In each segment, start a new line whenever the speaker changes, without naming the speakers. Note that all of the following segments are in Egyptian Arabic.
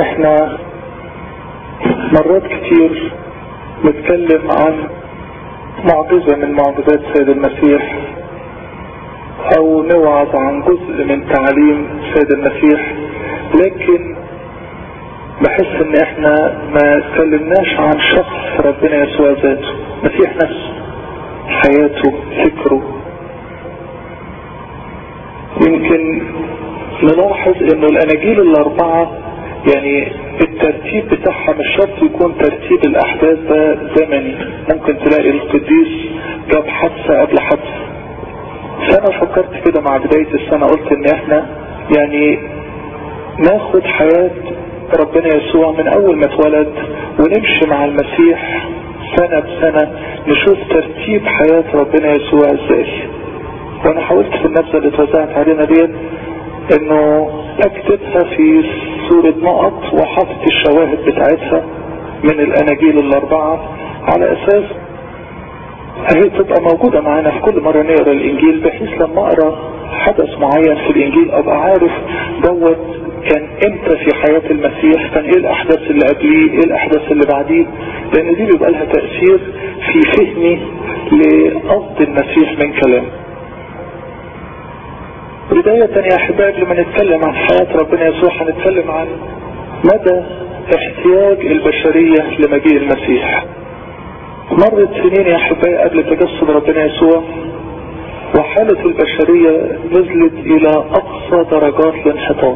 احنا مرات كتير نتكلم عن معجزة من معجزات سيد المسيح او نوعظ عن جزء من تعليم سيد المسيح لكن بحس ان احنا ما اتكلمناش عن شخص ربنا يسوع ذاته مسيح نفسه حياته فكره يمكن نلاحظ انه الاناجيل الاربعة يعني الترتيب بتاعها مش شرط يكون ترتيب الاحداث ده زمني ممكن تلاقي القديس جاب حادثة قبل حادثة فانا فكرت كده مع بداية السنة قلت ان احنا يعني ناخد حياة ربنا يسوع من اول ما اتولد ونمشي مع المسيح سنة بسنة نشوف ترتيب حياة ربنا يسوع ازاي وانا حاولت في النبذة اللي اتوزعت علينا ديت انه اكتبها في صورة نقط وحاطط الشواهد بتاعتها من الاناجيل الاربعة على اساس هي تبقى موجودة معانا في كل مرة نقرا الانجيل بحيث لما اقرا حدث معين في الانجيل ابقى عارف دوت كان امتى في حياة المسيح كان ايه الاحداث اللي قبليه ايه الاحداث اللي بعديه لان دي بيبقى لها تأثير في فهمي لقصد المسيح من كلامه بداية يا احبائي لما نتكلم عن حياة ربنا يسوع هنتكلم عن مدى احتياج البشرية لمجيء المسيح مرت سنين يا احبائي قبل تجسد ربنا يسوع وحالة البشرية نزلت الى اقصى درجات الانحطاط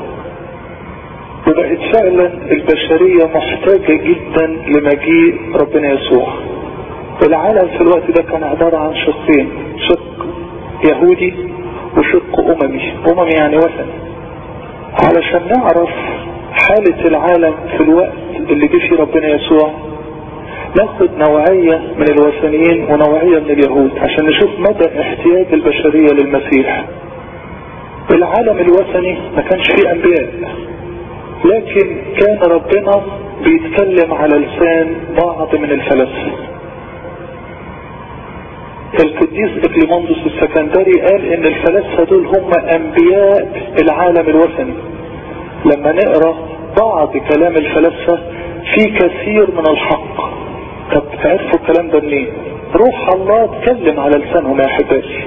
وبقت فعلا البشرية محتاجة جدا لمجيء ربنا يسوع العالم في الوقت ده كان عبارة عن شقين شق يهودي وشق اممي اممي يعني وثن علشان نعرف حالة العالم في الوقت اللي جه فيه ربنا يسوع ناخد نوعية من الوثنيين ونوعية من اليهود عشان نشوف مدى احتياج البشرية للمسيح العالم الوثني ما كانش فيه انبياء لكن كان ربنا بيتكلم على لسان بعض من الفلاسفه القديس اكليموندوس السكندري قال ان الفلاسفه دول هم انبياء العالم الوثني لما نقرا بعض كلام الفلاسفه في كثير من الحق طب عرفوا الكلام ده منين روح الله اتكلم على لسانهم يا احبائي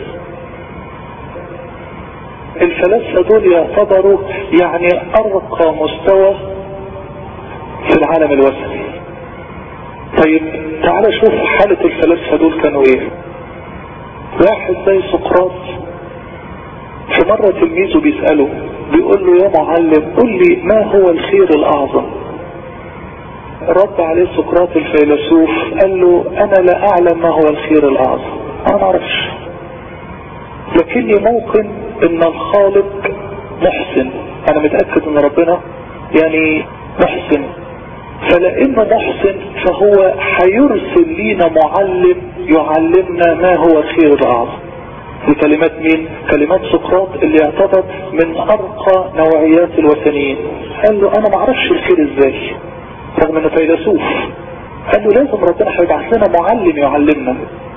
الفلاسفه دول يعتبروا يعني ارقى مستوى في العالم الوثني طيب تعال شوف حالة الفلاسفة دول كانوا ايه واحد زي سقراط في مرة تلميذه بيسأله بيقول له يا معلم قل لي ما هو الخير الاعظم رد عليه سقراط الفيلسوف قال له انا لا اعلم ما هو الخير الاعظم انا ما اعرفش لكني موقن ان الخالق محسن انا متأكد ان ربنا يعني محسن فلانه محسن فهو هيرسل لينا معلم يعلمنا ما هو الخير الاعظم دي كلمات مين كلمات سقراط اللي يعتبر من ارقى نوعيات الوثنيين قال له انا ما اعرفش الخير ازاي رغم انه فيلسوف قال له لازم ربنا هيبعث لنا معلم يعلمنا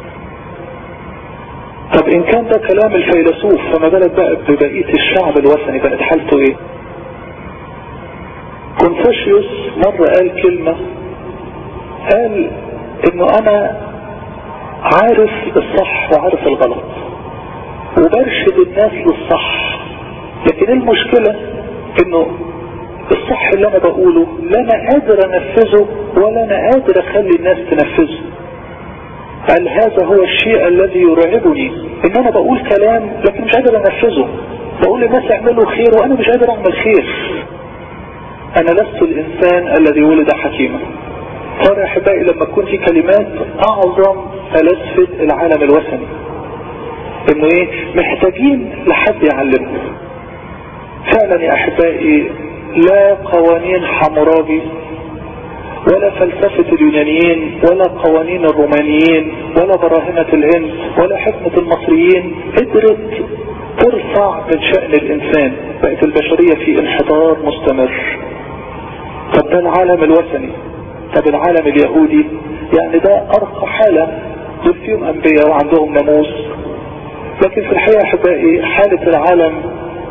طب ان كان ده كلام الفيلسوف فما بالك بقى ببقية الشعب الوثني بقت حالته ايه كونفوشيوس مرة قال كلمة قال انه انا عارف الصح وعارف الغلط وبرشد الناس للصح لكن المشكلة انه الصح اللي انا بقوله لا انا قادر انفذه ولا انا قادر اخلي الناس تنفذه قال هذا هو الشيء الذي يرعبني ان انا بقول كلام لكن مش قادر انفذه بقول للناس اعملوا خير وانا مش قادر اعمل خير انا لست الانسان الذي ولد حكيما صار يا احبائي لما تكون في كلمات اعظم فلسفة العالم الوثني انه ايه محتاجين لحد يعلمهم فعلا يا احبائي لا قوانين حمورابي ولا فلسفة اليونانيين ولا قوانين الرومانيين ولا براهنة الهند ولا حكمة المصريين قدرت ترفع من شأن الإنسان بقت البشرية في انحدار مستمر طب ده العالم الوثني طب العالم اليهودي يعني ده أرقى حالة دول فيهم أنبياء وعندهم ناموس لكن في الحقيقة أحبائي حالة العالم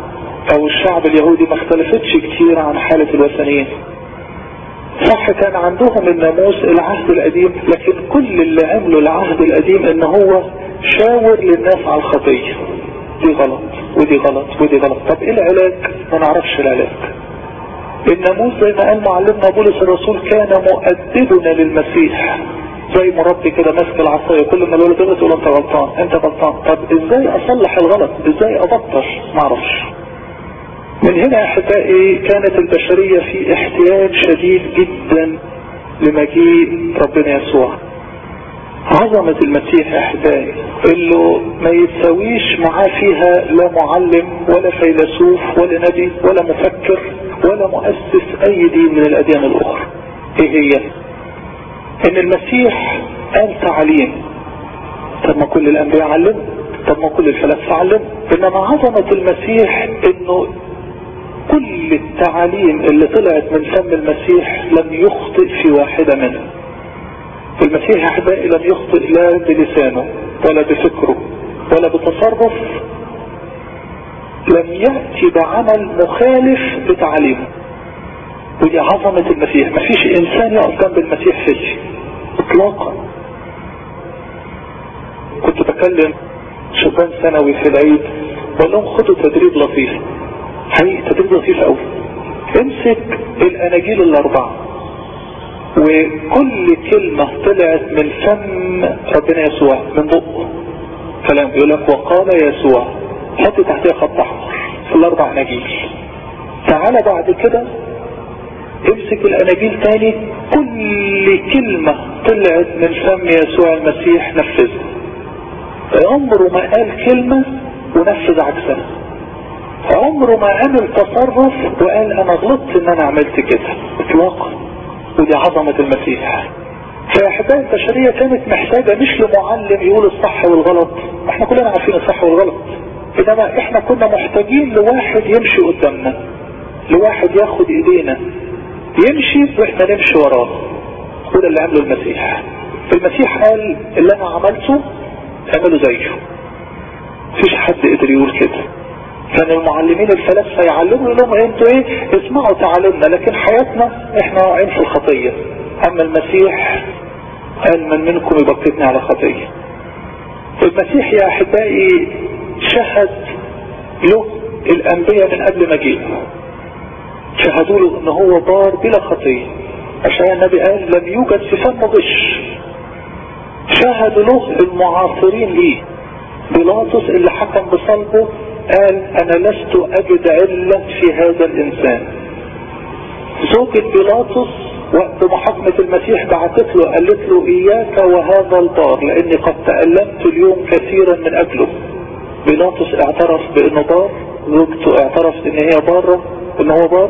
او الشعب اليهودي ما اختلفتش كتير عن حالة الوثنيين صح كان عندهم الناموس العهد القديم لكن كل اللي عملوا العهد القديم ان هو شاور للناس على الخطية دي غلط ودي غلط ودي غلط طب ايه العلاج ما نعرفش العلاج الناموس زي ما قال معلمنا بولس الرسول كان مؤدبنا للمسيح زي مربي كده ماسك العصايه كل ما الولد يغلط يقول انت غلطان انت غلطان طب ازاي اصلح الغلط ازاي ابطل ما اعرفش من هنا يا احبائي كانت البشريه في احتياج شديد جدا لمجيء ربنا يسوع عظمة المسيح يا احبائي اللي ما يتساويش معاه فيها لا معلم ولا فيلسوف ولا نبي ولا مفكر ولا مؤسس اي دين من الاديان الاخرى ايه هي ان المسيح قال تعليم طب ما كل الانبياء علموا طب ما كل الفلاسفه علموا انما عظمة المسيح انه كل التعاليم اللي طلعت من فم المسيح لم يخطئ في واحدة منها المسيح احبائي لم يخطئ لا بلسانه ولا بفكره ولا بتصرف لم يأتي بعمل مخالف لتعاليمه ودي عظمة المسيح ما فيش انسان يقف جنب المسيح فيه اطلاقا كنت بكلم شبان ثانوي في العيد بقول لهم خدوا تدريب لطيف حقيقي تدريب لطيف قوي امسك الاناجيل الاربعه وكل كلمة طلعت من فم ربنا يسوع من بقه كلام يقول لك وقال يسوع حط تحتها خط احمر في الاربع اناجيل تعالى بعد كده امسك الاناجيل تاني كل كلمة طلعت من فم يسوع المسيح نفذها عمره ما قال كلمة ونفذ عكسها عمره ما عمل تصرف وقال انا غلطت ان انا عملت كده اطلاقا ودي عظمة المسيح فاحباء البشرية كانت محتاجة مش لمعلم يقول الصح والغلط احنا كلنا عارفين الصح والغلط انما احنا كنا محتاجين لواحد يمشي قدامنا لواحد ياخد ايدينا يمشي واحنا نمشي وراه وده اللي عمله المسيح المسيح قال اللي انا عملته اعملوا زيه مفيش حد قدر يقول كده كان المعلمين الفلاسفه يعلموا لهم انتوا ايه اسمعوا تعالمنا لكن حياتنا احنا واقعين في الخطيه اما المسيح قال من منكم يبكتني على خطيه المسيح يا احبائي شهد له الانبياء من قبل مجيئه شهدوا له ان هو بار بلا خطيه عشان النبي قال لم يوجد في فم غش شهدوا له المعاصرين ليه بيلاطس اللي حكم بصلبه قال انا لست اجد علة في هذا الانسان زوجة بيلاطس وقت محاكمة المسيح بعثت له قالت له اياك وهذا البار لاني قد تألمت اليوم كثيرا من اجله بيلاطس اعترف بانه بار زوجته اعترفت ان هي بارة ان هو بار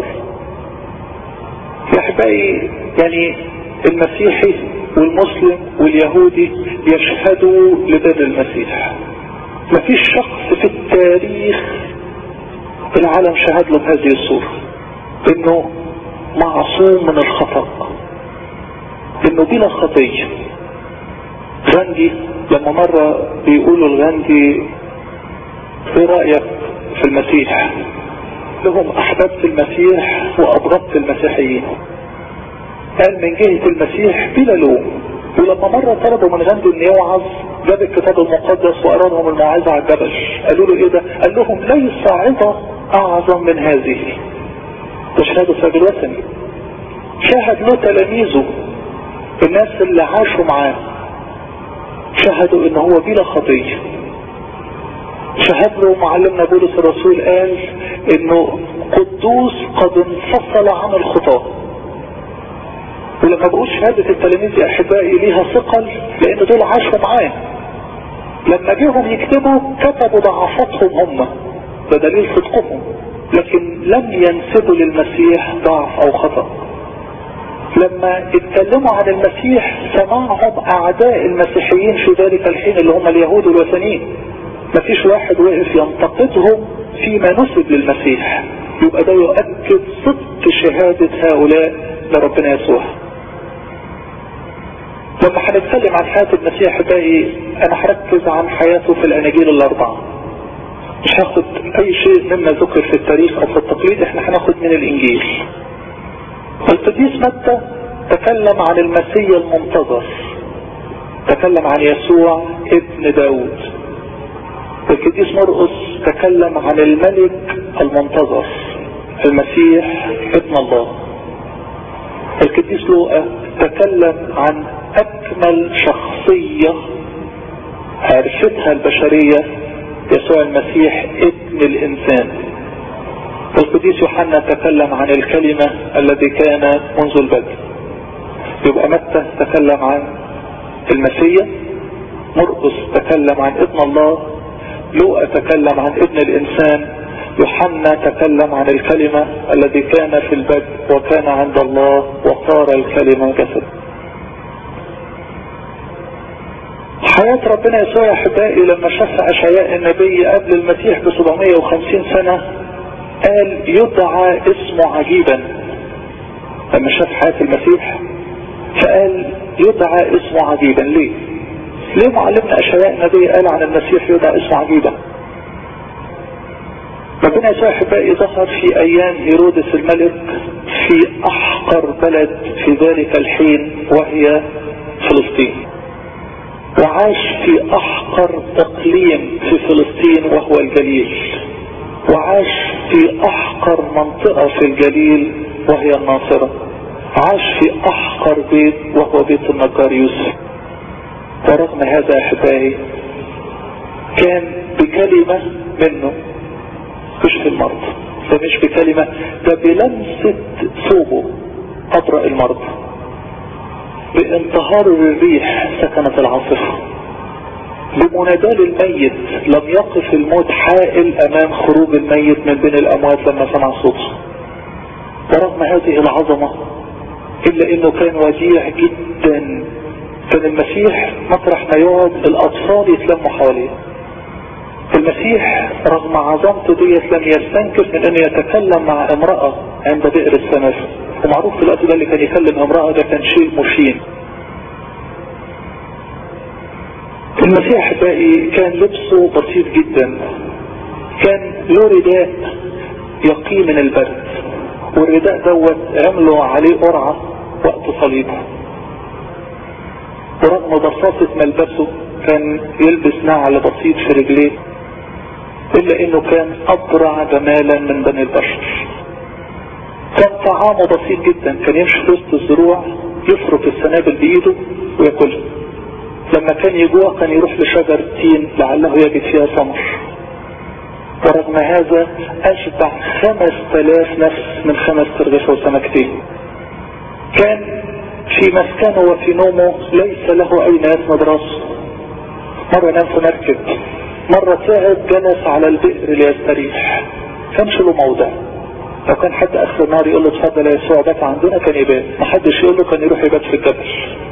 يا احبائي يعني المسيحي والمسلم واليهودي يشهدوا لباب المسيح مفيش شخص في التاريخ العالم شهد له بهذه الصورة انه معصوم من الخطأ انه بلا خطية غاندي لما مرة بيقولوا الغاندي ايه رأيك في المسيح لهم احببت المسيح وابغضت المسيحيين قال من جهة المسيح بلا لوم ولما مرة طلبوا من غاندي ان يوعظ جاب الكتاب المقدس وقرا لهم الموعظة على الجبل قالوا له ايه ده قال لهم ليس عظة اعظم من هذه ده شهادة سبب الوثني شهد له تلاميذه الناس اللي عاشوا معاه شهدوا ان هو بلا خطية شهد له معلمنا بولس الرسول قال انه قدوس قد انفصل عن الخطاه ولما بقول شهادة التلاميذ يا احبائي ليها ثقل لان دول عاشوا معاه لما جيهم يكتبوا كتبوا ضعفاتهم هم ده دليل صدقهم لكن لم ينسبوا للمسيح ضعف او خطأ لما اتكلموا عن المسيح سمعهم اعداء المسيحيين في ذلك الحين اللي هم اليهود والوثنيين مفيش واحد وقف ينتقدهم فيما نسب للمسيح يبقى ده يؤكد صدق شهادة هؤلاء لربنا يسوع لما هنتكلم عن حياة المسيح باقي انا هركز عن حياته في الاناجيل الاربعة مش هاخد اي شيء مما ذكر في التاريخ او في التقليد احنا هناخد من الانجيل القديس متى تكلم عن المسيح المنتظر تكلم عن يسوع ابن داود القديس مرقس تكلم عن الملك المنتظر المسيح ابن الله القديس لوقا تكلم عن اكمل شخصية عرفتها البشرية يسوع المسيح ابن الانسان القديس يوحنا تكلم عن الكلمة الذي كان منذ البدء يبقى متى تكلم عن المسيح مرقس تكلم عن ابن الله لوقا تكلم عن ابن الانسان يوحنا تكلم عن الكلمة الذي كان في البدء وكان عند الله وصار الكلمة جسد حياة ربنا يسوع احبائي لما شفع اشعياء النبي قبل المسيح ب 750 سنة قال يدعى اسمه عجيبا لما شاف حياة المسيح فقال يدعى اسمه عجيبا ليه ليه معلمنا اشعياء النبي قال عن المسيح يدعى اسمه عجيبا ربنا يسوع احبائي ظهر في ايام هيرودس الملك في احقر بلد في ذلك الحين وهي فلسطين وعاش في احقر اقليم في فلسطين وهو الجليل وعاش في احقر منطقة في الجليل وهي الناصرة عاش في احقر بيت وهو بيت النجار يوسف ورغم هذا احبائي كان بكلمة منه يشفي المرض ده مش بكلمة ده بلمسة ثوبه أبرأ المرض بانتهار الريح سكنت العاصفة بمناداة الميت لم يقف الموت حائل امام خروج الميت من بين الاموات لما سمع صوته ورغم هذه العظمة الا انه كان وديع جدا كان المسيح مطرح ما يقعد الاطفال يتلموا حواليه المسيح رغم عظمته ديت لم يستنكف من انه يتكلم مع امرأة عند بئر السماء ومعروف في الوقت ده اللي كان يكلم امرأة ده كان شيء مشين المسيح باقي كان لبسه بسيط جدا كان له رداء يقي من البرد والرداء دوت عملوا عليه قرعة وقت صليبه ورغم بساطة ملبسه كان يلبس نعل بسيط في رجليه الا انه كان ابرع جمالا من بني البشر كان طعامه بسيط جدا كان يمشي في وسط الزروع يفرك السنابل بايده وياكلها لما كان يجوع كان يروح لشجر تين لعله يجد فيها ثمر ورغم هذا اشبع خمس تلاف نفس من خمس ترغفة وسمكتين كان في مسكنه وفي نومه ليس له اين يسند راسه مرة نام في مركب مرة تعب جلس على البئر ليستريح كانش له موضع لو كان حد اخر النهار يقول له اتفضل يا يسوع بات عندنا كان يبات محدش يقول له كان يروح يبات في الجبل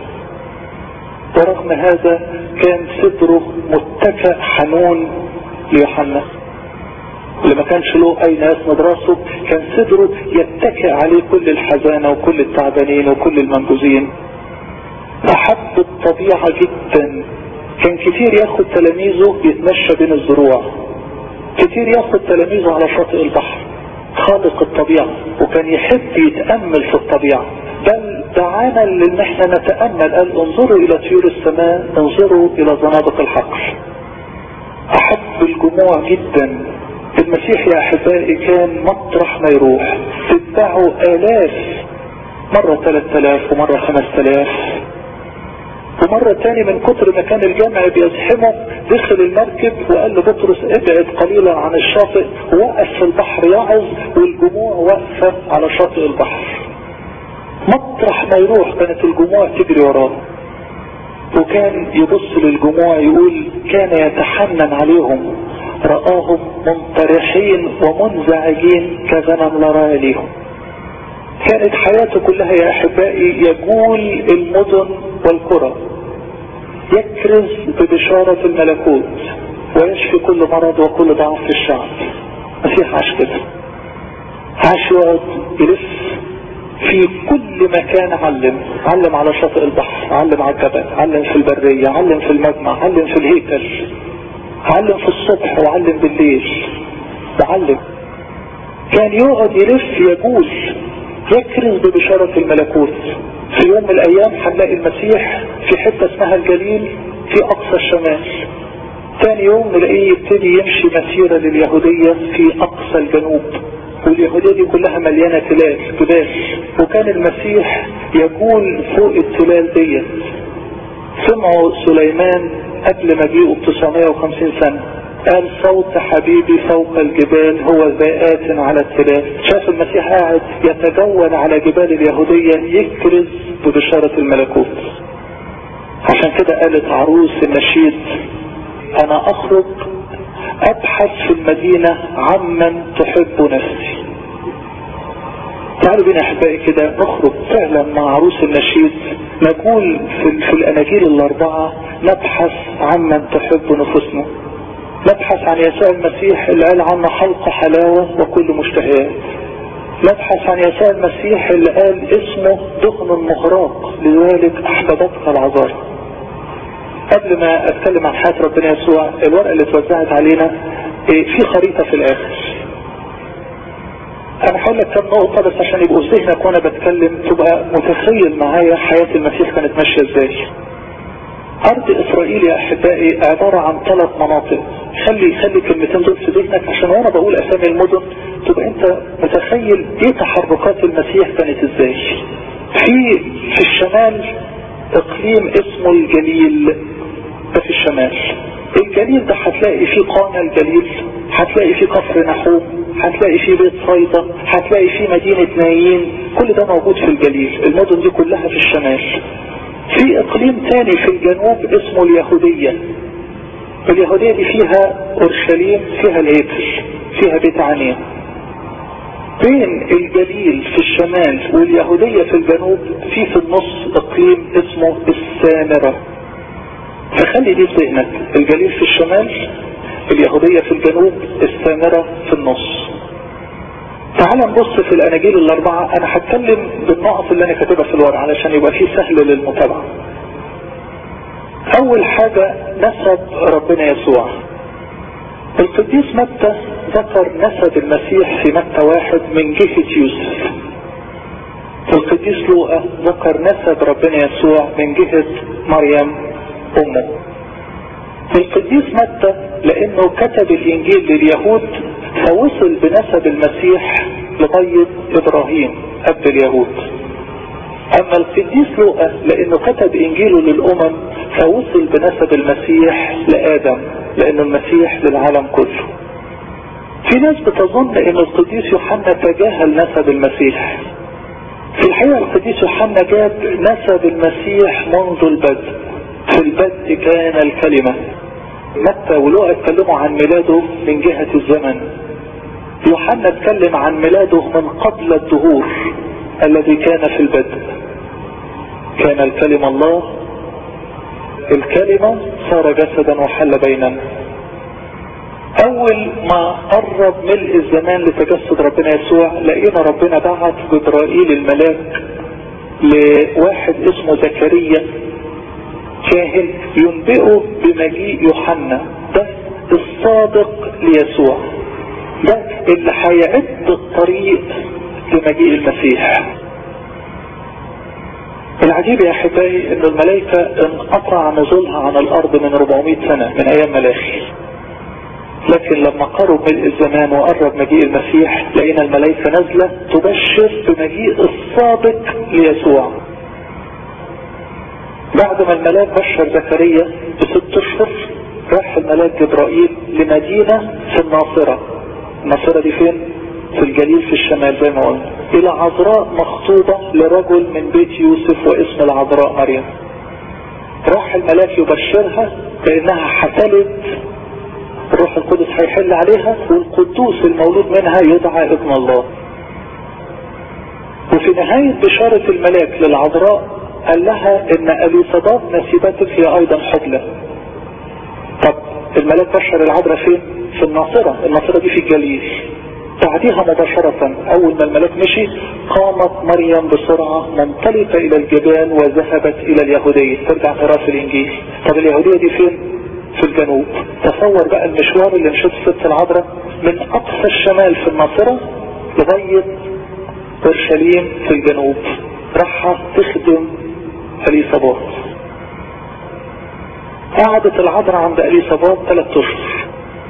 ورغم هذا كان صدره متكئ حنون ليوحنا اللي ما كانش له اين يسند راسه كان صدره يتكئ عليه كل الحزانة وكل التعبانين وكل المنبوذين احب الطبيعة جدا كان كتير ياخد تلاميذه يتمشى بين الزروع كتير ياخد تلاميذه على شاطئ البحر خالق الطبيعة وكان يحب يتأمل في الطبيعة بل دعانا لان احنا نتأمل قال انظروا الى طيور السماء انظروا الى زنادق الحقل احب الجموع جدا المسيح يا احبائي كان مطرح ما يروح تتبعه الاف مرة ثلاث الاف ومرة خمس الاف ومرة تاني من كتر ما كان الجمع بيزحمه دخل المركب وقال لبطرس ابعد قليلا عن الشاطئ ووقف في البحر يعظ والجموع واقفة على شاطئ البحر مطرح ما يروح كانت الجموع تجري وراه وكان يبص للجموع يقول كان يتحنن عليهم رآهم منطرحين ومنزعجين كغنم لا راي ليهم كانت حياته كلها يا احبائي يجول المدن والقرى يكرز ببشارة الملكوت ويشفي كل مرض وكل ضعف في الشعب مسيح عاش كده عاش يقعد يلف في كل مكان علم علم على شاطئ البحر علم على الجبل علم في البرية علم في المجمع علم في الهيكل علم في الصبح وعلم بالليل وعلم كان يقعد يلف يجول يكرز ببشارة الملكوت في يوم من الايام هنلاقي المسيح في حتة اسمها الجليل في اقصى الشمال ثاني يوم نلاقيه يبتدي يمشي مسيرة لليهودية في اقصى الجنوب واليهودية دي كلها مليانة تلال جبال وكان المسيح يقول فوق التلال ديت سمعوا سليمان قبل مجيئه ب 950 سنة قال صوت حبيبي فوق الجبال هو ذائات على التلال شاف المسيح قاعد يتجول على جبال اليهودية يكرز ببشارة الملكوت عشان كده قالت عروس النشيد انا اخرج ابحث في المدينة عمن تحب نفسي تعالوا بينا احبائي كده نخرج فعلا مع عروس النشيد نقول في, في الاناجيل الاربعة نبحث عمن تحب نفوسنا نبحث عن يسوع المسيح اللي قال عنه حلق حلاوة وكل مشتهيات نبحث عن يسوع المسيح اللي قال اسمه دخن مغراق لذلك احببتك العذارى قبل ما اتكلم عن حياة ربنا يسوع الورقة اللي اتوزعت علينا في خريطة في الاخر انا هقول لك كم نقطة بس عشان يبقوا في ذهنك وانا بتكلم تبقى متخيل معايا حياة المسيح كانت ماشية ازاي ارض اسرائيل يا احبائي عبارة عن ثلاث مناطق خلي خلي الكلمتين دول في ذهنك عشان وانا بقول اسامي المدن تبقى انت متخيل ايه تحركات المسيح كانت ازاي في في الشمال اقليم اسمه الجليل ده في الشمال الجليل ده هتلاقي فيه قانا الجليل هتلاقي فيه كفر نحوم هتلاقي فيه بيت صيدا هتلاقي فيه مدينة نايين كل ده موجود في الجليل المدن دي كلها في الشمال في اقليم تاني في الجنوب اسمه اليهودية اليهودية دي فيها اورشليم فيها الهيكل فيها بيت عنيا بين الجليل في الشمال واليهودية في الجنوب في في النص اقليم اسمه السامرة فخلي دي في ذهنك الجليل في الشمال اليهودية في الجنوب السامرة في النص تعال نبص في الاناجيل الاربعة انا هتكلم بالنقط اللي انا كاتبها في الورق علشان يبقى فيه سهل للمتابعة اول حاجة نسب ربنا يسوع القديس متى ذكر نسب المسيح في متى واحد من جهة يوسف القديس لوقا ذكر نسب ربنا يسوع من جهة مريم امه القديس متى لانه كتب الانجيل لليهود فوصل بنسب المسيح لغاية ابراهيم اب اليهود اما القديس لوقا لانه كتب انجيله للامم فوصل بنسب المسيح لادم لان المسيح للعالم كله في ناس بتظن ان القديس يوحنا تجاهل نسب المسيح في الحقيقة القديس يوحنا جاب نسب المسيح منذ البدء في البدء كان الكلمة متى ولوقا اتكلموا عن ميلاده من جهة الزمن يوحنا اتكلم عن ميلاده من قبل الدهور الذي كان في البدء كان الكلمة الله الكلمة صار جسدا وحل بيننا اول ما قرب ملء الزمان لتجسد ربنا يسوع لقينا ربنا بعت جبرائيل الملاك لواحد اسمه زكريا كاهن ينبئه بمجيء يوحنا ده الصادق ليسوع ده اللي هيعد الطريق لمجيء المسيح العجيب يا احبائي ان الملائكة انقطع نزولها عن الارض من 400 سنة من ايام ملاخي لكن لما قرب ملء الزمان وقرب مجيء المسيح لقينا الملائكة نازلة تبشر بمجيء الصادق ليسوع بعد ما الملاك بشر زكريا بست اشهر راح الملاك جبرائيل لمدينة في الناصرة الناصرة دي فين؟ في الجليل في الشمال زي ما قلنا الى عذراء مخطوبة لرجل من بيت يوسف واسم العذراء مريم راح الملاك يبشرها بانها حتلت الروح القدس هيحل عليها والقدوس المولود منها يدعى ابن الله وفي نهاية بشارة الملاك للعذراء قال لها ان اليصابات نسيبتك هي ايضا حبلى طب الملاك بشر العذراء فين في الناصرة الناصرة دي في الجليل بعدها مباشرة اول ما الملاك مشي قامت مريم بسرعة منطلقة الى الجبال وذهبت الى اليهودية ترجع ترى في الانجيل طب اليهودية دي فين في الجنوب تصور بقى المشوار اللي مشيت الست العذراء من اقصى الشمال في الناصرة لغاية اورشليم في الجنوب راحة تخدم اليصابات قعدت العذراء عند اليصابات ثلاث اشهر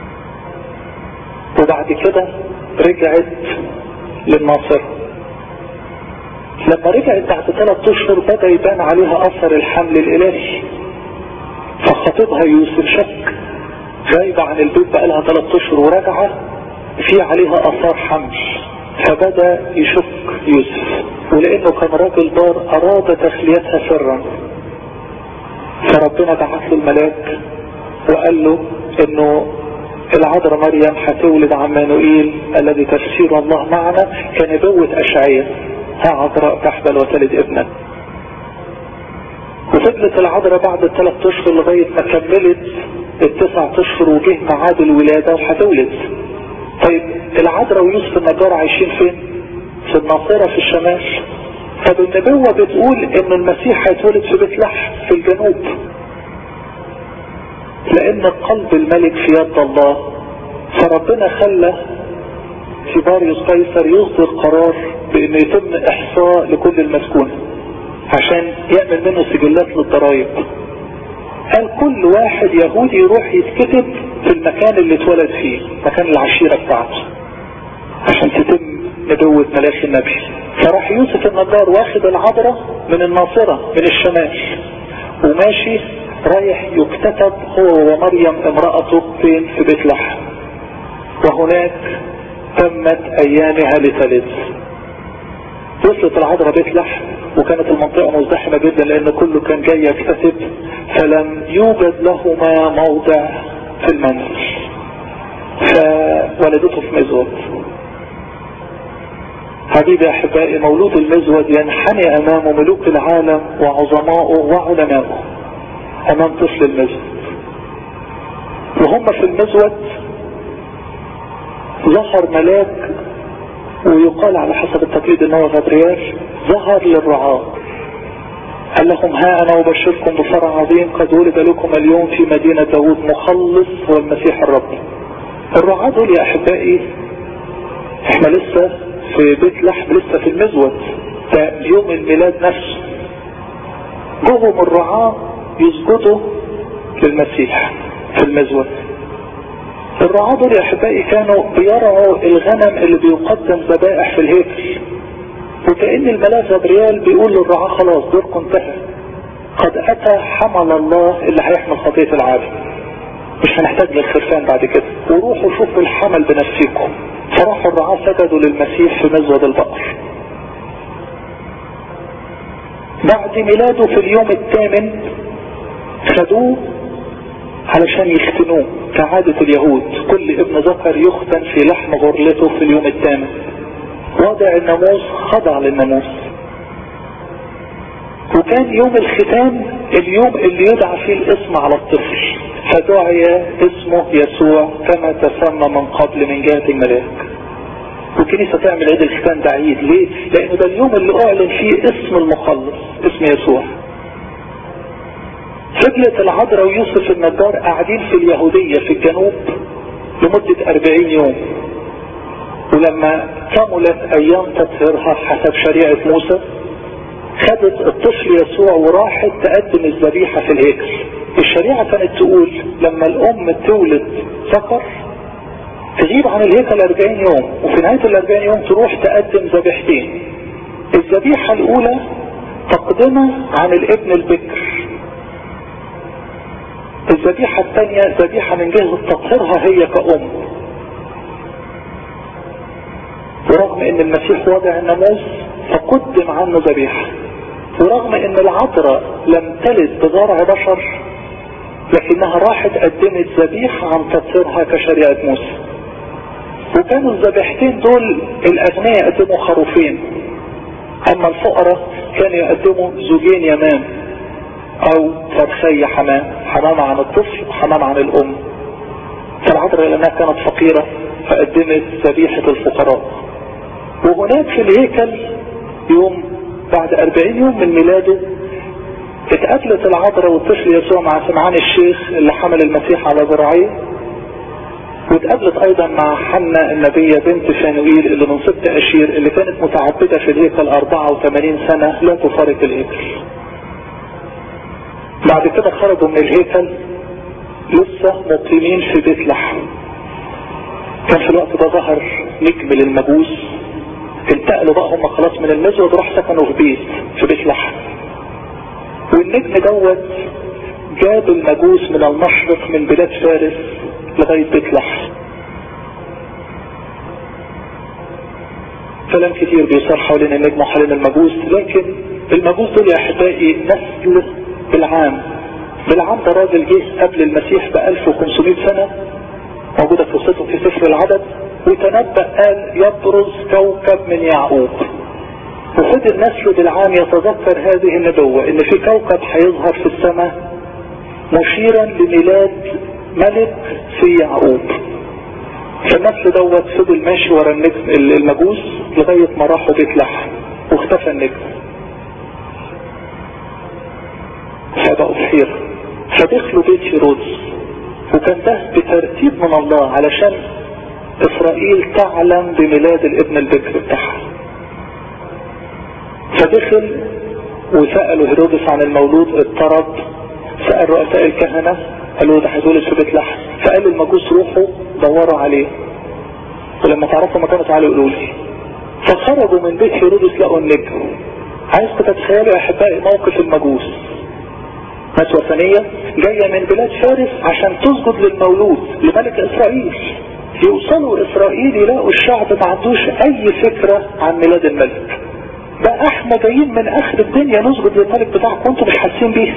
وبعد كده رجعت للناصرة لما رجعت بعد ثلاث اشهر بدا يبان عليها اثر الحمل الالهي فخطيبها يوسف شك غايبة عن البيت بقى لها ثلاث اشهر وراجعة في عليها اثار حمل فبدا يشك يوسف ولانه كان راجل بار اراد تخليتها سرا فربنا بعث له الملاك وقال له انه العذراء مريم هتولد عمانوئيل الذي تفسير الله معنا كنبوة اشعية ها عذراء تحبل وتلد ابنا وفضلت العذراء بعد الثلاث اشهر لغاية ما كملت التسع اشهر وجه ميعاد الولادة وهتولد طيب العذراء ويوسف النجار عايشين فين في الناصرة في الشمال طب النبوة بتقول ان المسيح هيتولد في بيت لحم في الجنوب لان قلب الملك في يد الله فربنا خلى تيباريوس قيصر يصدر قرار بان يتم احصاء لكل المسكون عشان يعمل منه سجلات للضرائب قال كل واحد يهودي يروح يتكتب في المكان اللي اتولد فيه مكان العشيرة بتاعته عشان تتم نبوة ملاك النبي فراح يوسف النجار واخد العبرة من الناصرة من الشمال وماشي رايح يكتتب هو ومريم امرأته فين في بيت لحم وهناك تمت ايامها لتلد وصلت العذراء بيت لحم وكانت المنطقة مزدحمة جدا لان كله كان جاي يكتسب فلم يوجد لهما موضع في المنزل فولدته في مزود حبيبي احبائي مولود المزود ينحني امامه ملوك العالم وعظماؤه وعلماؤه امام طفل المزود وهم في المزود ظهر ملاك ويقال على حسب التقليد ان هو غبريال ظهر للرعاة قال لهم ها انا ابشركم بفرع عظيم قد ولد لكم اليوم في مدينة داود مخلص هو المسيح الرب الرعاة دول يا احبائي احنا لسه في بيت لحم لسه في المزود ده يوم الميلاد نفسه جوهم الرعاة يسجدوا للمسيح في المزود الرعاة دول يا احبائي كانوا بيرعوا الغنم اللي بيقدم ذبائح في الهيكل وكأن الملاك غبريال بيقول للرعاة خلاص دوركم انتهى قد اتى حمل الله اللي هيحمل خطية العالم مش هنحتاج للخرفان بعد كده وروحوا شوفوا الحمل بنفسكم فراحوا الرعاة سجدوا للمسيح في مزود البقر بعد ميلاده في اليوم الثامن خدوه علشان يختنوه كعادة اليهود كل ابن ذكر يختن في لحم غرلته في اليوم الثامن وضع الناموس خضع للناموس وكان يوم الختان اليوم اللي يدعى فيه الاسم على الطفل فدعي اسمه يسوع كما تسمى من قبل من جهة الملاك والكنيسة تعمل عيد الختان ده عيد ليه؟ لأنه ده اليوم اللي أعلن فيه اسم المخلص اسم يسوع فضلت العذراء ويوسف النجار قاعدين في اليهودية في الجنوب لمدة 40 يوم ولما كملت ايام تطهيرها حسب شريعة موسى خدت الطفل يسوع وراحت تقدم الذبيحة في الهيكل الشريعة كانت تقول لما الام تولد ذكر تغيب عن الهيكل 40 يوم وفي نهاية ال 40 يوم تروح تقدم ذبيحتين الذبيحة الاولى تقدمها عن الابن البكر الذبيحة الثانية ذبيحة من جهة تطهيرها هي كأم ورغم ان المسيح وضع الناموس فقدم عنه ذبيحة ورغم ان العذراء لم تلد بضرع بشر لكنها راحت قدمت ذبيحة عن تطهيرها كشريعة موسى وكانوا الذبيحتين دول الاغنياء يقدموا خروفين اما الفقراء كانوا يقدموا زوجين يمام او فرخي حمام حمام عن الطفل وحمام عن الام فالعذراء لانها كانت فقيرة فقدمت ذبيحة الفقراء وهناك في الهيكل يوم بعد 40 يوم من ميلاده اتقابلت العذراء والطفل يسوع مع سمعان الشيخ اللي حمل المسيح على ذراعيه واتقابلت ايضا مع حنا النبية بنت فانويل اللي من سبط اشير اللي كانت متعبدة في الهيكل 84 سنة لا تفارق الهيكل بعد كده خرجوا من الهيكل لسه مقيمين في بيت لحم كان في الوقت ده ظهر نجم للمجوس انتقلوا بقى هم خلاص من المزود راح سكنوا في بيت في بيت لحم والنجم دوت جاب المجوس من المشرق من بلاد فارس لغاية بيت لحم كلام كتير بيصار حوالين النجم وحوالين المجوس لكن المجوس دول يا احبائي نسل بالعام بالعام ده راجل جه قبل المسيح ب 1500 سنة موجودة في قصته في سفر العدد وتنبأ قال يبرز كوكب من يعقوب وفضل نسله بالعام يتذكر هذه النبوة ان في كوكب هيظهر في السماء مشيرا لميلاد ملك في يعقوب فالنسل دوت فضل ماشي ورا النجم المجوس لغاية ما راحوا بيت لحم واختفى النجم فبقوا في حيرة فدخلوا بيت هيرودس وكان ده بترتيب من الله علشان اسرائيل تعلم بميلاد الابن البكر بتاعها فدخل وسألوا هيرودس عن المولود اضطرب سأل رؤساء الكهنة قالوا ده هيتولد في بيت لحم فقال المجوس روحوا دوروا عليه ولما تعرفوا مكانه تعالوا يقولوا لي فخرجوا من بيت هيرودس لقوا النجم عايزكم تتخيلوا يا احبائي موقف المجوس ناس وثنية جاية من بلاد فارس عشان تسجد للمولود لملك اسرائيل يوصلوا اسرائيل يلاقوا الشعب ما عندوش اي فكرة عن ميلاد الملك ده احنا جايين من اخر الدنيا نسجد للملك بتاعكم انتوا مش حاسين بيه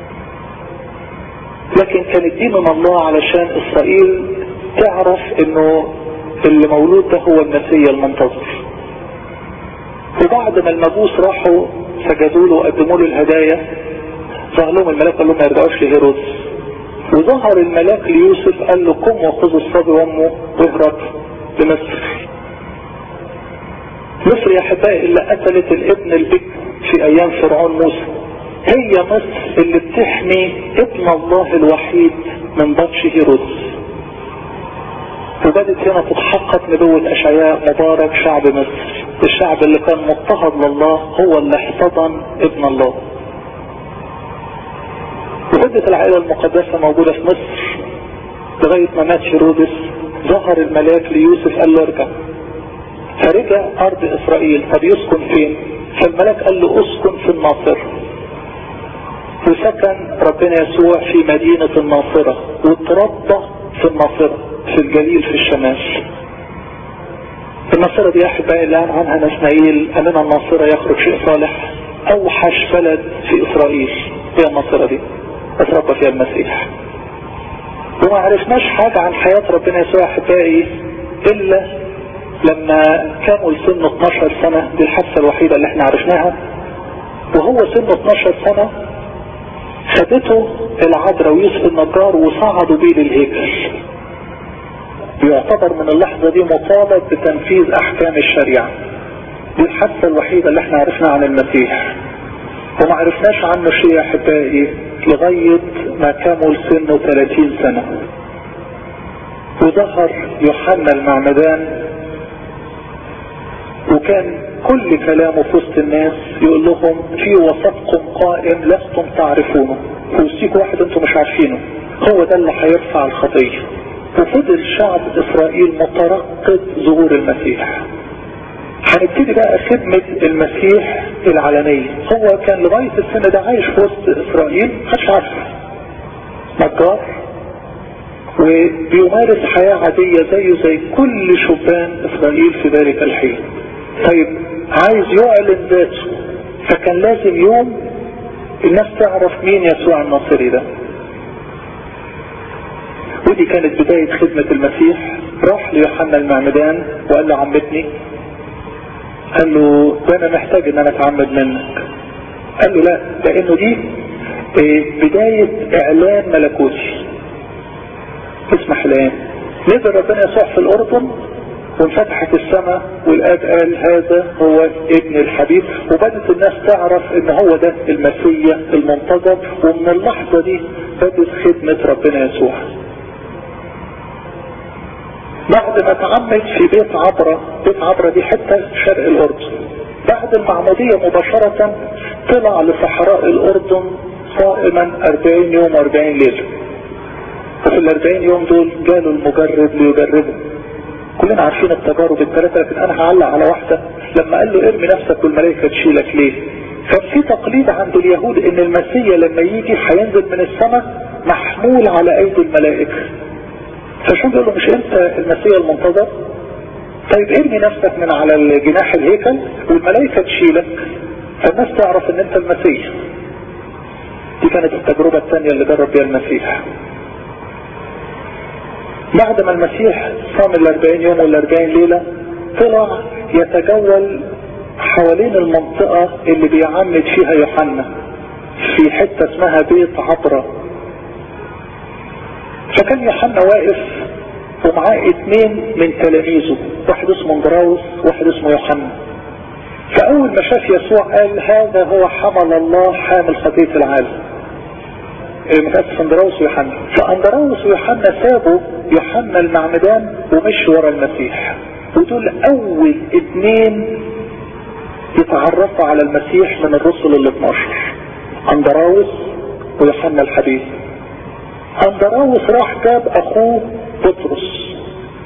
لكن كانت دي من الله علشان اسرائيل تعرف انه اللي مولود ده هو المسيح المنتظر وبعد ما المجوس راحوا سجدوا له وقدموا له الهدايا ظهر لهم الملاك قال لهم ما يرجعوش لهيرودس وظهر الملاك ليوسف قال له قم وخذ الصبي وامه واهرب لمصر مصر يا احبائي اللي قتلت الابن البكر في ايام فرعون موسى هي مصر اللي بتحمي ابن الله الوحيد من بطش هيرودس وبدت هنا تتحقق نبوة اشعياء مبارك شعب مصر الشعب اللي كان مضطهد لله هو اللي احتضن ابن الله وفضلت العائلة المقدسة موجودة في مصر لغاية ما مات هيرودس ظهر الملاك ليوسف قال له ارجع فرجع ارض اسرائيل طب يسكن فين فالملاك قال له اسكن في الناصرة وسكن ربنا يسوع في مدينة الناصرة واتربى في الناصرة في الجليل في الشمال الناصرة دي احبائي اللي عنها نسمعيل امنا الناصرة يخرج شيء صالح اوحش بلد في اسرائيل هي الناصرة دي اتربى فيها المسيح وما عرفناش حاجة عن حياة ربنا يسوع احبائي الا لما كمل سنه 12 سنة دي الحادثة الوحيدة اللي احنا عرفناها وهو سنه 12 سنة خدته العذراء ويوسف النجار وصعدوا بيه للهيكل يعتبر من اللحظة دي مطالب بتنفيذ احكام الشريعة دي الحادثة الوحيدة اللي احنا عرفناها عن المسيح وما عرفناش عنه شيء يا احبائي لغاية ما كمل سنه 30 سنة وظهر يوحنا المعمدان وكان كل كلامه في وسط الناس يقول لهم في وسطكم قائم لستم تعرفونه في وسطيكم واحد انتم مش عارفينه هو ده اللي هيرفع الخطية وفضل شعب اسرائيل مترقب ظهور المسيح هنبتدي بقى خدمة المسيح العلنية هو كان لغاية السنة ده عايش في وسط اسرائيل محدش عارفه نجار وبيمارس حياة عادية زيه زي كل شبان اسرائيل في ذلك الحين طيب عايز يعلن ذاته فكان لازم يوم الناس تعرف مين يسوع الناصري ده ودي كانت بداية خدمة المسيح راح ليوحنا المعمدان وقال له عمتني قال له ده انا محتاج ان انا اتعمد منك قال له لا لانه دي بداية اعلان ملكوتي اسمح الان نزل ربنا يسوع في الاردن وانفتحت السماء والاب قال هذا هو ابن الحبيب وبدت الناس تعرف ان هو ده المسيح المنتظر ومن اللحظة دي بدت خدمة ربنا يسوع بعد ما اتعمد في بيت عبرة بيت عبرة دي حتة شرق الاردن بعد المعمودية مباشرة طلع لصحراء الاردن صائما 40 يوم 40 ليلة وفي ال 40 يوم دول جاله المجرب ليجربه كلنا عارفين التجارب الثلاثة لكن انا هعلق على واحدة لما قال له ارمي نفسك والملائكة تشيلك ليه كان في تقليد عند اليهود ان المسيح لما يجي هينزل من السماء محمول على ايدي الملائكة فشو بيقول له مش انت المسيح المنتظر طيب ارمي نفسك من على الجناح الهيكل والملائكة تشيلك فالناس تعرف ان انت المسيح دي كانت التجربة الثانية اللي جرب بيها المسيح بعد ما المسيح صام الاربعين يوم والاربعين ليلة طلع يتجول حوالين المنطقة اللي بيعمد فيها يوحنا في حتة اسمها بيت عبرة فكان يوحنا واقف ومعاه اتنين من تلاميذه واحد اسمه اندراوس واحد اسمه يوحنا فاول ما شاف يسوع قال هذا هو حمل الله حامل خطية العالم متأسف اندراوس ويوحنا فاندراوس ويوحنا سابوا يوحنا المعمدان ومشوا ورا المسيح ودول اول اتنين يتعرفوا على المسيح من الرسل ال 12 اندراوس ويوحنا الحبيب اندراوس راح جاب اخوه بطرس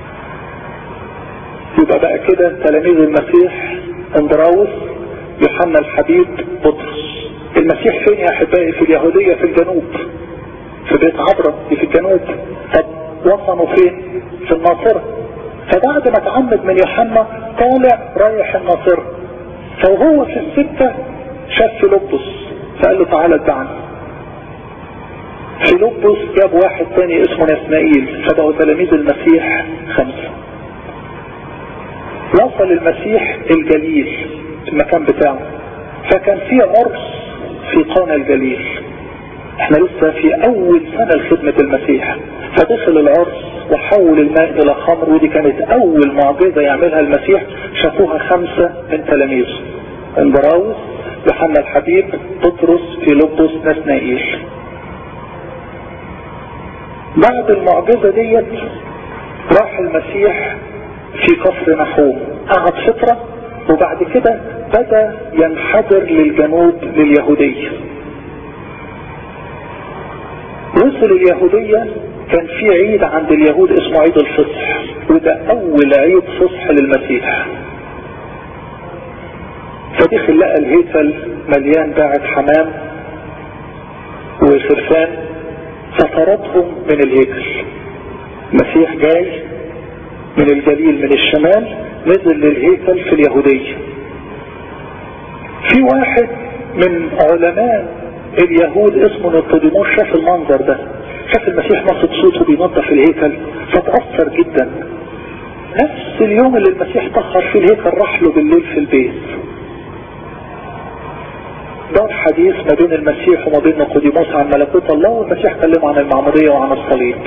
يبقى بقى كده تلاميذ المسيح اندراوس يوحنا الحبيب بطرس المسيح فين يا احبائي في اليهودية في الجنوب في بيت عبرة دي في الجنوب طب وصلوا فين في الناصرة فبعد ما اتعمد من يوحنا طالع رايح الناصرة فوهو في السكة شاف فيلبس فقال له تعالى اتبعني فيلبس جاب واحد تاني اسمه نسنائيل فبقوا تلاميذ المسيح خمسة وصل المسيح الجليل المكان بتاعه فكان في عرس في قانا الجليل احنا لسه في اول سنة لخدمة المسيح فدخل العرس وحول الماء الى خمر ودي كانت اول معجزة يعملها المسيح شافوها خمسة من تلاميذه اندراوس يوحنا الحبيب بطرس فيلبس نسنائيل بعد المعجزة ديت راح المسيح في قصر نحوم قعد فترة وبعد كده بدأ ينحدر للجنوب لليهودية وصل اليهودية كان في عيد عند اليهود اسمه عيد الفصح وده اول عيد فصح للمسيح فدخل لقى الهيكل مليان باعة حمام وخرفان فطردهم من الهيكل المسيح جاي من الجليل من الشمال نزل للهيكل في اليهودية في واحد من علماء اليهود اسمه نيقوديموس شاف المنظر ده شاف المسيح نصت صوته بينظف الهيكل فتأثر جدا نفس اليوم اللي المسيح طهر فيه الهيكل راح له بالليل في البيت دار حديث ما بين المسيح وما بين نيقوديموس عن ملكوت الله والمسيح كلمه عن المعمودية وعن الصليب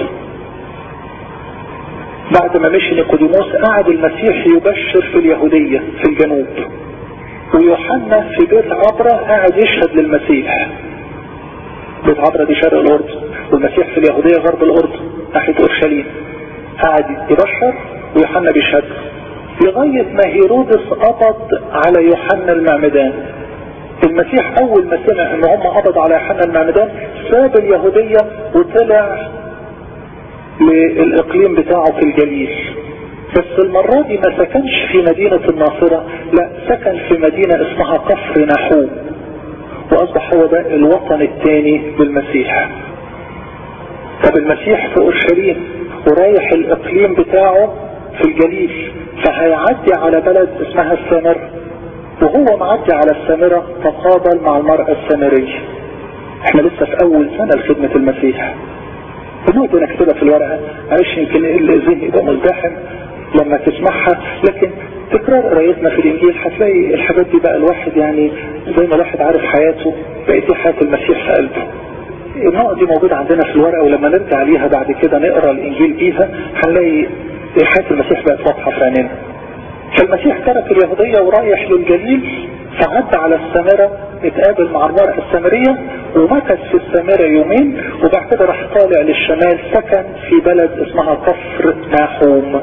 بعد ما مشي نيقوديموس قعد المسيح يبشر في اليهودية في الجنوب ويوحنا في بيت عبرة قاعد يشهد للمسيح بيت عبرة دي شرق الأردن والمسيح في اليهودية غرب الأردن ناحية أورشليم قاعد يبشر ويوحنا بيشهد لغاية ما هيرودس قبض على يوحنا المعمدان المسيح أول ما سمع إن هم قبضوا على يوحنا المعمدان ساب اليهودية وطلع للإقليم بتاعه في الجليل بس المرة دي ما سكنش في مدينة الناصرة لا سكن في مدينة اسمها كفر نحوم واصبح هو ده الوطن الثاني للمسيح طب المسيح في اورشليم ورايح الاقليم بتاعه في الجليل فهيعدي على بلد اسمها السامرة وهو معدي على السامرة تقابل مع المرأة السامرية احنا لسه في اول سنة لخدمة المسيح بنقعد نكتبها في الورقة معلش يمكن الذهن يبقى مزدحم لما تسمعها لكن تكرار قرايتنا في الانجيل هتلاقي الحاجات دي بقى الواحد يعني زي ما الواحد عارف حياته بقت دي حياة المسيح في قلبه النقط دي موجودة عندنا في الورقة ولما نرجع ليها بعد كده نقرا الانجيل بيها هنلاقي حياة المسيح بقت واضحة في عينينا فالمسيح ترك اليهودية ورايح للجليل فعدى على السامرة اتقابل مع المرأة السامرية ومكث في السامرة يومين وبعد كده راح طالع للشمال سكن في بلد اسمها كفر ناحوم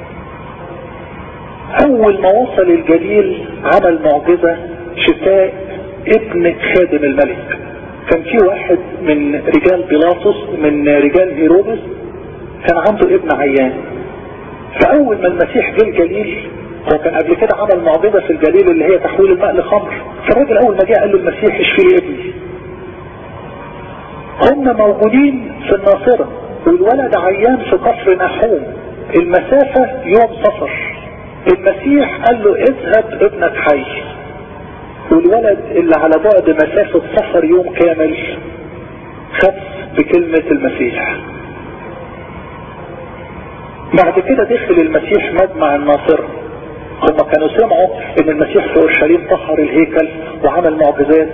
اول ما وصل الجليل عمل معجزة شفاء ابن خادم الملك كان في واحد من رجال بيلاطس من رجال هيرودس كان عنده ابن عيان فاول ما المسيح جه الجليل هو كان قبل كده عمل معجزه في الجليل اللي هي تحويل الماء لخمر فالراجل اول ما جه قال له المسيح اشفي لي ابني هم موجودين في الناصرة والولد عيان في قصر نحوم المسافة يوم سفر المسيح قال له اذهب ابنك حي والولد اللي على بعد مسافة سفر يوم كامل خف بكلمة المسيح بعد كده دخل المسيح مجمع الناصرة هم كانوا سمعوا ان المسيح في اورشليم طهر الهيكل وعمل معجزات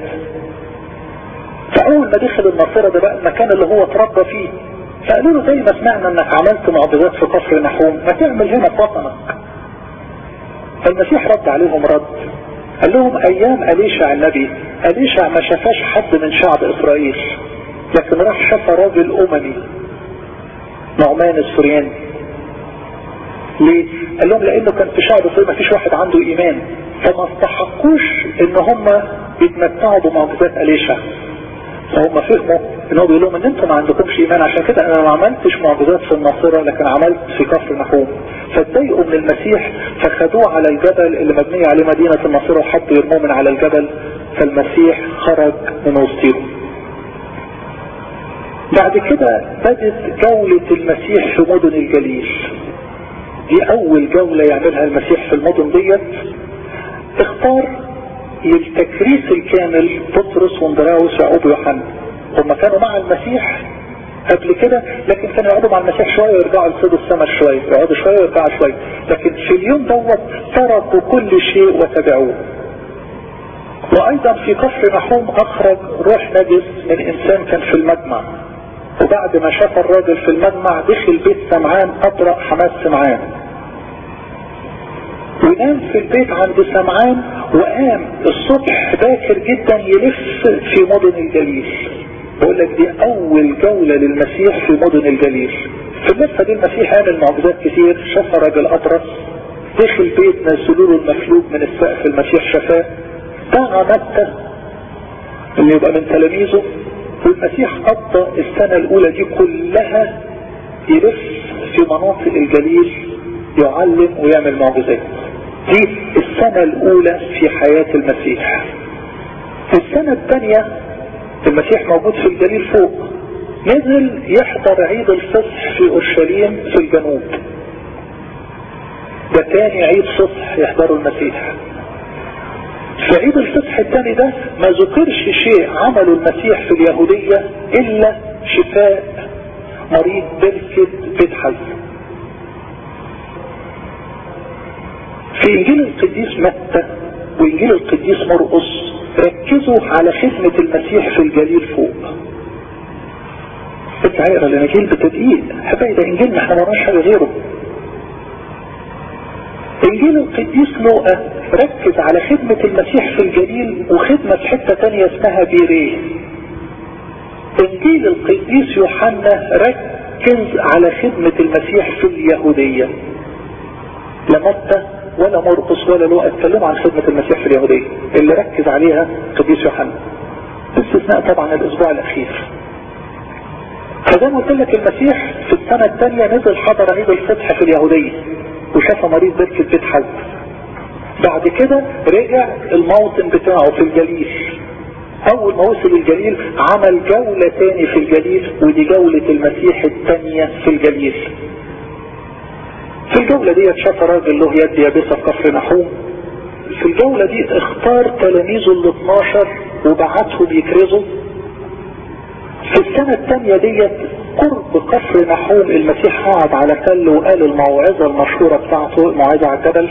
فاول ما دخل الناصرة ده بقى المكان اللي هو اتربى فيه فقالوا له زي ما سمعنا انك عملت معجزات في قصر نحوم ما تعمل هنا في وطنك فالمسيح رد عليهم رد قال لهم ايام اليشع النبي اليشع ما شافاش حد من شعب اسرائيل لكن راح شاف راجل اممي نعمان السورياني ليه؟ قال لهم لانه كان في شعب اسرائيل ما فيش واحد عنده ايمان فما استحقوش ان هم يتمتعوا بمعجزات اليشع فهم فهموا ان هو بيقول لهم ان انتم ما عندكمش ايمان عشان كده انا ما عملتش معجزات في الناصرة لكن عملت في كفر نحوم فاتضايقوا من المسيح فخدوه على الجبل اللي مبنية عليه مدينة الناصرة وحطوا يرموه من على الجبل فالمسيح خرج من وسطهم بعد كده بدت جولة المسيح في مدن الجليل دي اول جولة يعملها المسيح في المدن ديت اختار للتكريس الكامل بطرس واندراوس ويعقوب ويوحنا هم كانوا مع المسيح قبل كده لكن كانوا يقعدوا مع المسيح شوية ويرجعوا لصيد السمر شوية يقعدوا شوية ويرجعوا شوية لكن في اليوم دوت تركوا كل شيء وتبعوه وايضا في كفر نحوم اخرج روح نجس من انسان كان في المجمع وبعد ما شاف الراجل في المجمع دخل بيت سمعان اطرق حماس سمعان ونام في البيت عند سمعان وقام الصبح باكر جدا يلف في مدن الجليل بقول لك دي اول جولة للمسيح في مدن الجليل في اللفة دي المسيح عمل معجزات كتير شاف راجل اطرس دخل بيت نزلوا له المفلوج من السقف المسيح شفاه دعا متى اللي يبقى من تلاميذه والمسيح قضى السنة الاولى دي كلها يلف في مناطق الجليل يعلم ويعمل معجزات دي السنة الاولى في حياة المسيح في السنة الثانية المسيح موجود في الجليل فوق نزل يحضر عيد الفصح في اورشليم في الجنوب ده تاني عيد فصح يحضره المسيح في عيد الفصح الثاني ده ما ذكرش شيء عمله المسيح في اليهودية الا شفاء مريض بركة بيت حي في انجيل القديس متى وانجيل القديس مرقس ركزوا على خدمة المسيح في الجليل فوق انت هيقرا الاناجيل بتدقيق حبايبي ده انجيل احنا ما حاجه غيره انجيل القديس لوقا ركز على خدمة المسيح في الجليل وخدمة في حتة تانية اسمها بيريه انجيل القديس يوحنا ركز على خدمة المسيح في اليهودية لا متى ولا مرقس ولا لوقا اتكلموا عن خدمة المسيح في اليهودية اللي ركز عليها قديس يوحنا باستثناء طبعا الاسبوع الاخير فزي ما قلت لك المسيح في السنة الثانية نزل حضر عيد الفتح في اليهودية وشاف مريض بركة بيت حد بعد كده رجع الموطن بتاعه في الجليل اول ما وصل الجليل عمل جولة تاني في الجليل ودي جولة المسيح الثانية في الجليل في الجولة دي شاف راجل له يد يابسة في كفر نحوم في الجولة دي اختار تلاميذه ال 12 وبعتهم يكرزوا في السنة الثانية ديت قرب كفر نحوم المسيح قعد على تل وقال الموعظة المشهورة بتاعته الموعظة على الجبل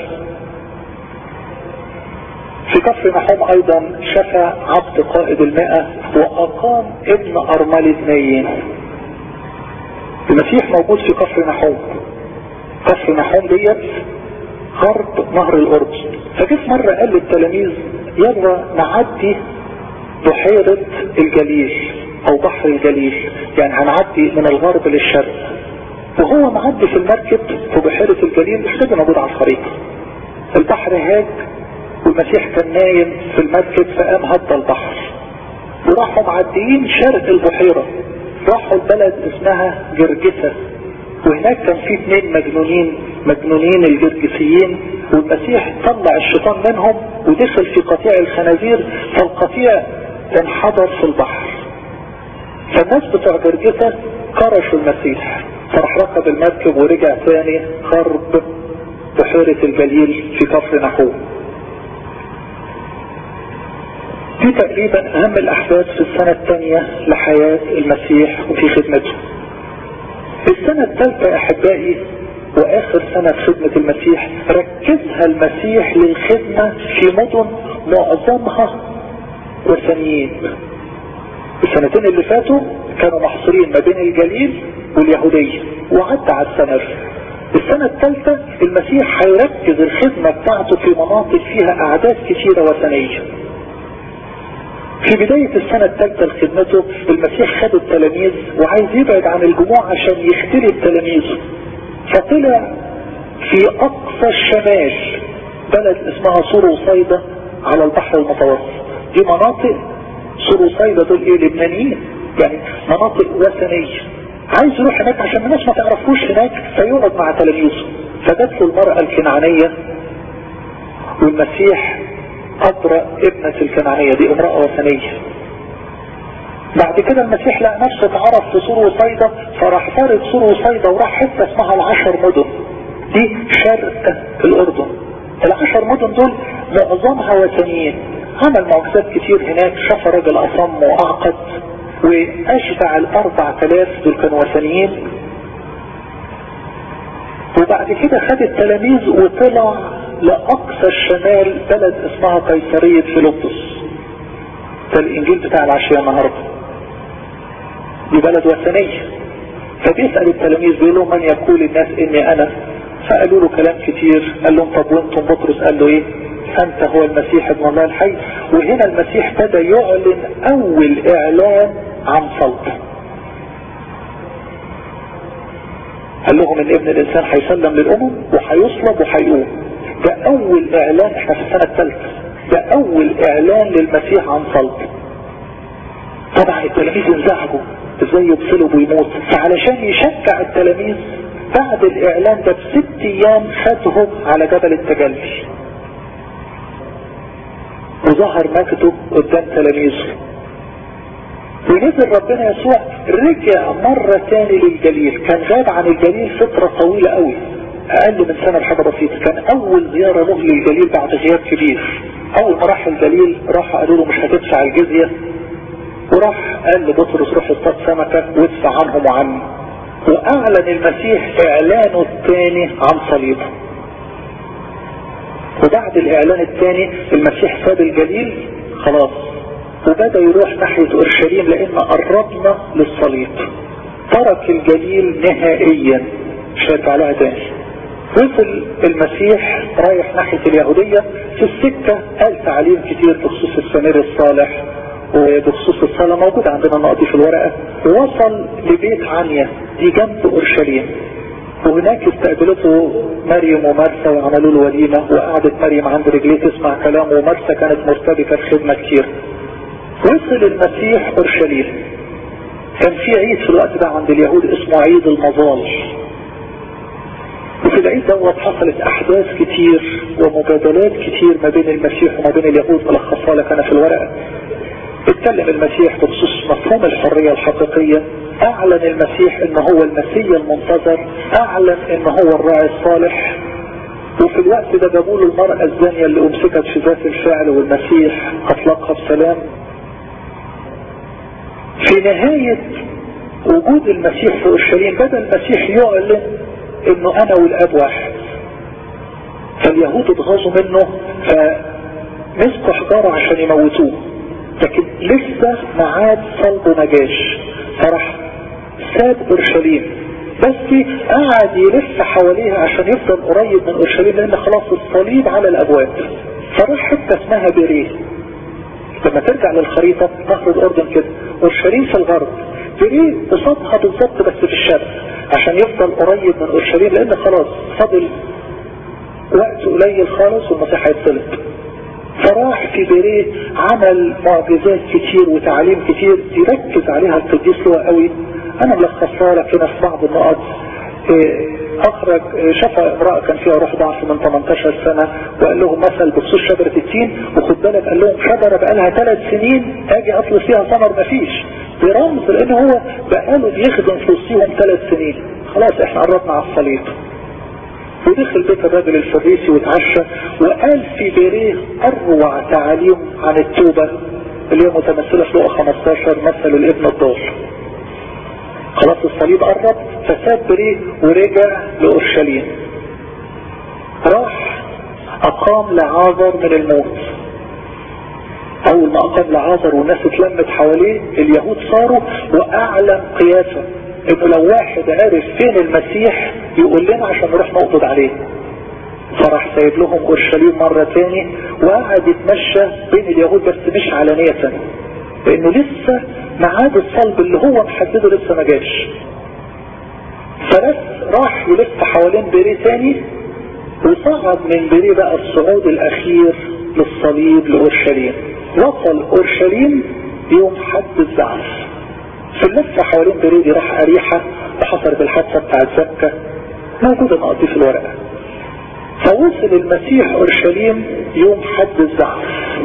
في كفر نحوم ايضا شفى عبد قائد المئة واقام ابن ارمل اثنين المسيح موجود في كفر نحوم كفر نحوم ديت غرب نهر الأردن فجيت مرة قال للتلاميذ يلا نعدي بحيرة الجليل او بحر الجليل يعني هنعدي من الغرب للشرق وهو معدي في المركب في بحيرة الجليل مش كده موجود على الخريطة البحر هاج والمسيح كان نايم في المركب فقام هدى البحر وراحوا معديين شرق البحيرة راحوا البلد اسمها جرجسة وهناك كان في اثنين مجنونين مجنونين الجرجسيين والمسيح طلع الشيطان منهم ودخل في قطيع الخنازير فالقطيع انحدر في البحر فالناس بتوع جرجسة كرشوا المسيح فراح ركب المركب ورجع تاني غرب بحيرة الجليل في كفر نحوم دي تقريبا اهم الاحداث في السنة الثانية لحياة المسيح وفي خدمته السنة الثالثة احبائي واخر سنة في خدمة المسيح ركزها المسيح للخدمة في مدن معظمها وثنيين السنتين اللي فاتوا كانوا محصورين ما بين الجليل واليهودية وعدى على السنة السنة الثالثة المسيح هيركز الخدمة بتاعته في مناطق فيها أعداد كثيرة وثنية في بداية السنة الثالثة لخدمته المسيح خد التلاميذ وعايز يبعد عن الجموع عشان يختلي التلاميذ فطلع في أقصى الشمال بلد اسمها سور وصيدا على البحر المتوسط دي مناطق سور وصيدا دول ايه لبنانيين يعني مناطق وثنية عايز يروح هناك عشان الناس ما تعرفوش هناك فيقعد مع تلاميذه فجت له المرأة الكنعانية والمسيح أبرأ ابنة الكنعانية دي امرأة وثنية بعد كده المسيح لقى نفسه اتعرف في سور وصيدا فراح فارد سور وصيدا وراح حته اسمها العشر مدن دي شرق الاردن العشر مدن دول معظمها وثنيين عمل معجزات كتير هناك شاف راجل اصم واعقد واشبع الاربع تلاف دول كانوا وثنيين وبعد كده خد التلاميذ وطلع لاقصى الشمال بلد اسمها قيصرية فيلبس ده الانجيل بتاع العشية النهاردة دي بلد وثنية فبيسأل التلاميذ بيقول لهم من يقول الناس اني انا فقالوا له كلام كتير قال لهم طب وانتم بطرس قال له ايه انت هو المسيح ابن الله الحي وهنا المسيح ابتدى يعلن اول اعلان عن صلبه قال لهم ان ابن الانسان هيسلم للامم وهيصلب وهيقوم ده اول اعلان احنا في السنة الثالثة ده اول اعلان للمسيح عن صلبه طبعا التلاميذ انزعجوا ازاي يبصلوا ويموت فعلشان يشجع التلاميذ بعد الاعلان ده بست ايام خدهم على جبل التجلي وظهر مجده قدام تلاميذه ونزل ربنا يسوع رجع مرة تاني للجليل كان غاب عن الجليل فترة طويلة قوي اقل من سنة بحاجة بسيطة كان اول زيارة له للجليل بعد غياب كبير اول ما راح الجليل راح قالوا له مش هتدفع الجزية وراح قال لبطرس روح اصطاد سمكة وادفع عنهم وعني واعلن المسيح اعلانه الثاني عن صليبه وبعد الاعلان الثاني المسيح ساب الجليل خلاص وبدأ يروح ناحية اورشليم لان قربنا للصليب ترك الجليل نهائيا مش هيرجع لها تاني وصل المسيح رايح ناحية اليهودية في السكة قال تعليم كتير بخصوص السمير الصالح وبخصوص الصلاة موجود عندنا النقط في الورقة وصل لبيت عنيا دي جنب اورشليم وهناك استقبلته مريم ومرسى وعملوا له وليمة وقعدت مريم عند رجليه تسمع كلامه ومرسى كانت مرتبكة في خدمة كتير وصل المسيح اورشليم كان في عيد في الوقت ده عند اليهود اسمه عيد المظال وفي العيد دوت حصلت احداث كتير ومجادلات كتير ما بين المسيح وما بين اليهود ملخصها لك انا في الورقة اتكلم المسيح بخصوص مفهوم الحرية الحقيقية اعلن المسيح ان هو المسيح المنتظر اعلن ان هو الراعي الصالح وفي الوقت ده جابوا له المرأة الزانية اللي امسكت في ذات الفعل والمسيح اطلقها بسلام في نهاية وجود المسيح في اورشليم بدا المسيح يعلن انه انا والاب واحد فاليهود اتغاظوا منه فمسكوا حجارة عشان يموتوه لكن لسه معاد صلبه ما جاش فراح ساب اورشليم بس قعد يلف حواليها عشان يفضل قريب من اورشليم لان خلاص الصليب على الابواب فراح حته اسمها بيريه لما ترجع للخريطة نهر الاردن كده اورشليم في الغرب بيريه قصادها بالظبط بس في الشرق عشان يفضل قريب من اورشليم لان خلاص فاضل وقت قليل خالص والمسيح هيتصلب فراح في بيريه عمل معجزات كتير وتعليم كتير يركز عليها القديس لوى قوي انا ملخصها لك هنا في بعض النقط إيه اخرج شفى امرأة كان فيها روح ضعف من 18 سنة وقال لهم مثل بخصوص شجرة التين وخد بالك قال لهم شجرة بقى لها ثلاث سنين اجي اطلب فيها ثمر مفيش برمز لان هو بقاله بيخدم في وسطهم ثلاث سنين خلاص احنا قربنا على الصليب ودخل بيت الراجل الفريسي واتعشى وقال في بيريه اروع تعاليم عن التوبة اللي هي متمثلة في لقى 15 مثل الابن الضال خلاص الصليب قرب فساب بريه ورجع لأورشليم راح أقام لعازر من الموت أول ما أقام لعازر والناس اتلمت حواليه اليهود صاروا وأعلن قياسا إنه لو واحد عرف فين المسيح يقول لنا عشان نروح نقبض عليه فراح سايب لهم أورشليم مرة تاني وقعد يتمشى بين اليهود بس مش علانية لأنه لسه ميعاد الصلب اللي هو محدده لسه ما جاش فبس راح يلف حوالين بيريه تاني وصعد من بيريه بقى الصعود الاخير للصليب لاورشليم وصل اورشليم يوم حد الزعف في اللفة حوالين بيريه دي راح اريحة وحصلت الحادثة بتاعت زكة موجودة نقضي في الورقة فوصل المسيح اورشليم يوم حد الزعف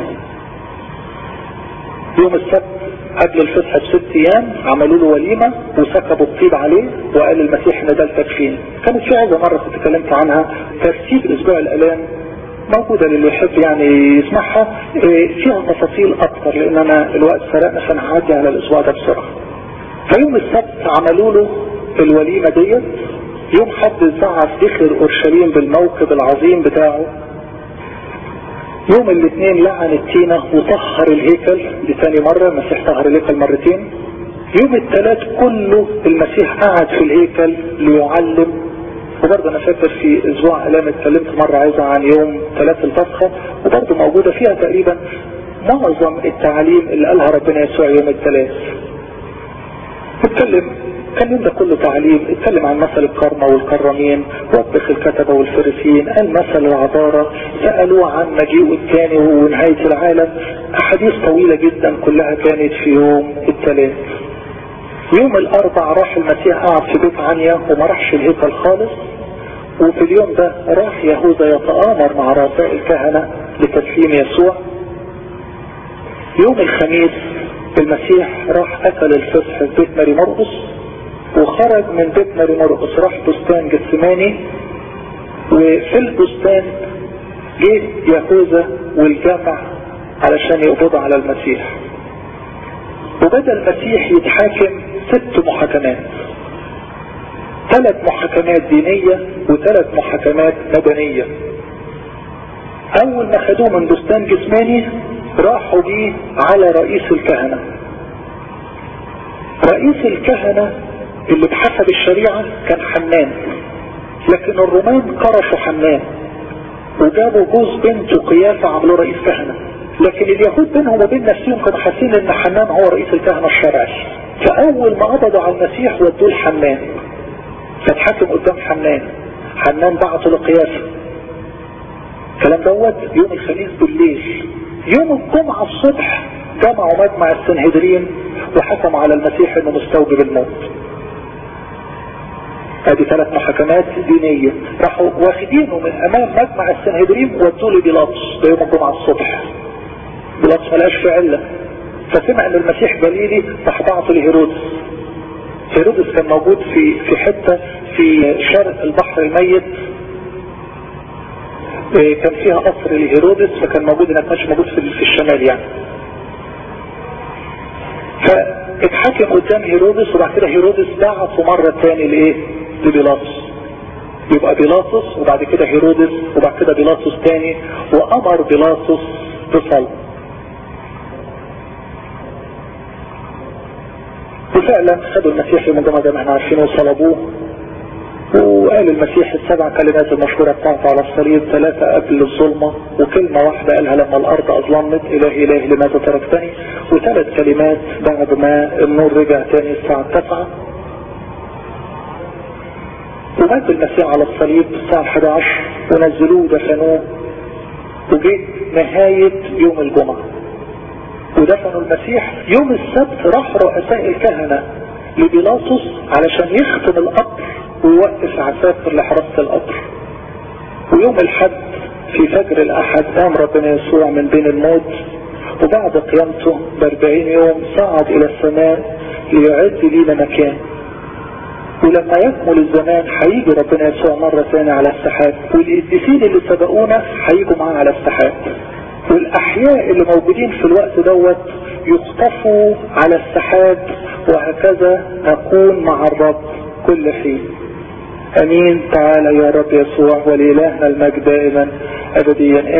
يوم السبت قبل الفتح بست ايام عملوا له وليمة وسكبوا الطيب عليه وقال المسيح ان ده التدفين كانت في عظة مرة كنت اتكلمت عنها ترتيب اسبوع الالام موجودة للي يحب يعني يسمعها فيها تفاصيل اكتر لان انا الوقت سرقنا فانا هعدي على الاسبوع ده بسرعة فيوم السبت عملوا له الوليمة ديت يوم حد الزعف دخل اورشليم بالموكب العظيم بتاعه يوم الاثنين لعن التينة وطهر الهيكل دي تاني مرة المسيح طهر الهيكل مرتين يوم الثلاث كله المسيح قعد في الهيكل ليعلم وبرضه انا فاكر في اسبوع الام اتكلمت مرة عايزة عن يوم ثلاث الفسخة وبرضه موجودة فيها تقريبا معظم التعاليم اللي قالها ربنا يسوع يوم الثلاث اتكلم كان يوم ده كله تعليم اتكلم عن مثل الكرمة والكرمين وبخ الكتبة والفرسين قال مثل العبارة سألوه عن مجيء الثاني ونهاية العالم احاديث طويلة جدا كلها كانت في يوم الثلاث يوم الاربع راح المسيح قعد في بيت عنيا وما راحش الهيكل خالص وفي اليوم ده راح يهوذا يتآمر مع رؤساء الكهنة لتسليم يسوع يوم الخميس المسيح راح اكل الفصح في بيت ماري مرقس وخرج من بيت ماري مرقس راح بستان جثماني وفي البستان جه يهوذا والجمع علشان يقبضوا على المسيح وبدأ المسيح يتحاكم ست محاكمات ثلاث محاكمات دينية وثلاث محاكمات مدنية اول ما خدوه من بستان جسماني راحوا بيه على رئيس الكهنة رئيس الكهنة اللي بحسب الشريعة كان حنان لكن الرومان كرشوا حنان وجابوا جوز بنته قيافة عملوه رئيس كهنة لكن اليهود بينهم وبين نفسهم كانوا حاسين ان حنان هو رئيس الكهنة الشرعي فاول ما قبضوا على المسيح ودوه لحنان فاتحكم قدام حنان حنان بعته لقيافة الكلام دوت يوم الخميس بالليل يوم الجمعة الصبح جمعوا مجمع السنهدرين وحكموا على المسيح انه مستوجب الموت ادي ثلاث محاكمات دينية راحوا واخدينه من امام مجمع السنهدرين ودوه لبيلاطس ده يوم الجمعة الصبح بيلاطس ملقاش في علة فسمع ان المسيح جليلي راح بعته لهيرودس هيرودس كان موجود في في حتة في شرق البحر الميت كان فيها قصر لهيرودس فكان موجود هناك مش موجود في الشمال يعني فاتحكم قدام هيرودس وبعد كده هيرودس بعثه مرة تاني لايه لبيلاطس يبقى بيلاطس وبعد كده هيرودس وبعد كده بيلاطس تاني وامر بيلاطس بصلب وفعلا خدوا المسيح يوم الجمعة زي ما احنا عارفين وصلبوه وقال المسيح السبع كلمات المشهورة بتاعته على الصليب ثلاثة قبل الظلمة وكلمة واحدة قالها لما الأرض أظلمت إله إله لماذا تركتني وثلاث كلمات بعد ما النور رجع تاني الساعة 9 ومات المسيح على الصليب الساعة 11 ونزلوه ودفنوه وجه نهاية يوم الجمعة ودفنوا المسيح يوم السبت راح رؤساء الكهنة لبيلاطس علشان يختم القبر ويوقف عساكر لحراسة القبر ويوم الحد في فجر الأحد قام ربنا يسوع من بين الموت وبعد قيامته باربعين يوم صعد إلى السماء ليعد لينا مكان ولما يكمل الزمان هيجي ربنا يسوع مرة ثانية على السحاب والقديسين اللي سبقونا هيجوا معاه على السحاب والأحياء اللي موجودين في الوقت دوت يخطفوا على السحاب وهكذا نكون مع الرب كل حين امين تعالى يا رب يسوع ولإلهنا المجد دائما ابديا